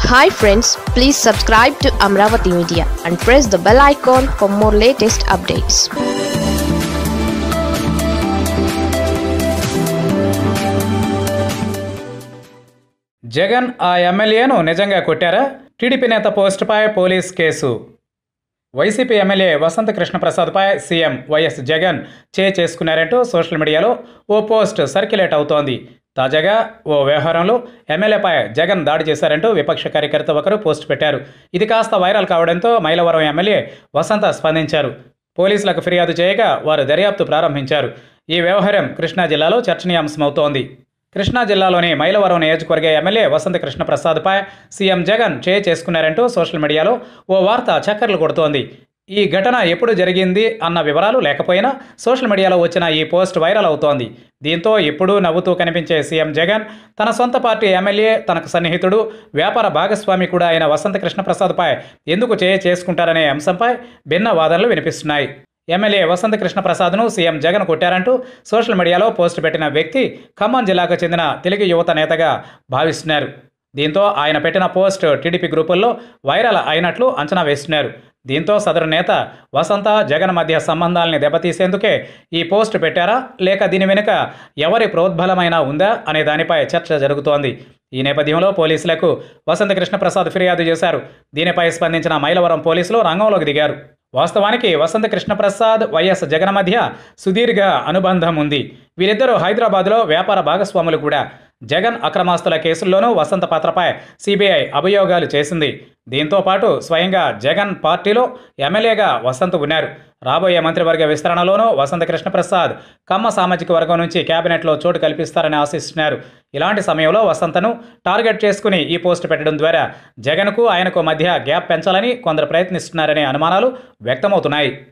hi friends please subscribe to Amaravati media and press the bell icon for more latest updates Jagan ఆ ఎమ్మెల్యేను నిజంగా కొట్టారా TDP నేత పోస్టుపై police case YCP MLA Vasantha కృష్ణప్రసాద్పై సీఎం వైఎస్ జగన్ చే చేసుకున్నారంటూ సోషల్ మీడియాలో ఓ పోస్ట్ సర్క్యులేట్ అవుతోంది తాజాగా ఓ వ్యవహారంలో ఎమ్మెల్యేపై జగన్ దాడి చేశారంటూ విపక్ష కార్యకర్త ఒకరు పోస్ట్ పెట్టారు ఇది కాస్త వైరల్ కావడంతో మైలవరం ఎమ్మెల్యే వసంత స్పందించారు పోలీసులకు ఫిర్యాదు చేయగా వారు దర్యాప్తు ప్రారంభించారు ఈ వ్యవహారం కృష్ణా జిల్లాలో చర్చనీయాంశమవుతోంది కృష్ణా జిల్లాలోని మైలవరం నియోజకవర్గ ఎమ్మెల్యే వసంత కృష్ణ ప్రసాద్పై సీఎం జగన్ చే చేసుకున్నారంటూ సోషల్ మీడియాలో ఓ వార్త చక్కర్లు కొడుతోంది ఈ ఘటన ఎప్పుడు జరిగింది అన్న వివరాలు లేకపోయినా సోషల్ మీడియాలో వచ్చిన ఈ పోస్ట్ వైరల్ అవుతోంది దీంతో ఇప్పుడు నవ్వుతూ కనిపించే సీఎం జగన్ తన సొంత పార్టీ ఎమ్మెల్యే తనకు సన్నిహితుడు వ్యాపార భాగస్వామి కూడా అయిన వసంత కృష్ణప్రసాద్పై ఎందుకు చేయ చేసుకుంటారనే అంశంపై భిన్న వాదనలు వినిపిస్తున్నాయి ఎమ్మెల్యే వసంత కృష్ణ ప్రసాద్ను సీఎం జగన్ కొట్టారంటూ సోషల్ మీడియాలో పోస్ట్ పెట్టిన వ్యక్తి ఖమ్మం జిల్లాకు చెందిన తెలుగు యువత నేతగా భావిస్తున్నారు దీంతో ఆయన పెట్టిన పోస్ట్ టీడీపీ గ్రూపుల్లో వైరల్ అయినట్లు అంచనా వేస్తున్నారు దీంతో సదరు నేత వసంత జగన్ మధ్య సంబంధాలని దెబ్బతీసేందుకే ఈ పోస్ట్ పెట్టారా లేక దీని వెనుక ఎవరి ప్రోద్బలమైనా ఉందా అనే దానిపై చర్చ జరుగుతోంది ఈ నేపథ్యంలో పోలీసులకు వసంత కృష్ణప్రసాద్ ఫిర్యాదు చేశారు దీనిపై స్పందించిన మైలవరం పోలీసులు రంగంలోకి దిగారు వాస్తవానికి వసంత కృష్ణప్రసాద్ వైఎస్ జగన్ మధ్య సుదీర్ఘ అనుబంధం ఉంది వీరిద్దరూ హైదరాబాద్లో వ్యాపార భాగస్వాములు కూడా జగన్ అక్రమాస్తుల కేసుల్లోనూ వసంత పాత్రపై సిబిఐ అభియోగాలు చేసింది దీంతో పాటు స్వయంగా జగన్ పార్టీలో ఎమ్మెల్యేగా వసంత్ ఉన్నారు రాబోయే మంత్రివర్గ విస్తరణలోనూ వసంత కృష్ణప్రసాద్ కమ్మ సామాజిక వర్గం నుంచి కేబినెట్లో చోటు కల్పిస్తారని ఆశిస్తున్నారు ఇలాంటి సమయంలో వసంతను టార్గెట్ చేసుకుని ఈ పోస్ట్ పెట్టడం ద్వారా జగన్కు ఆయనకు మధ్య గ్యాప్ పెంచాలని కొందరు ప్రయత్నిస్తున్నారనే అనుమానాలు వ్యక్తమవుతున్నాయి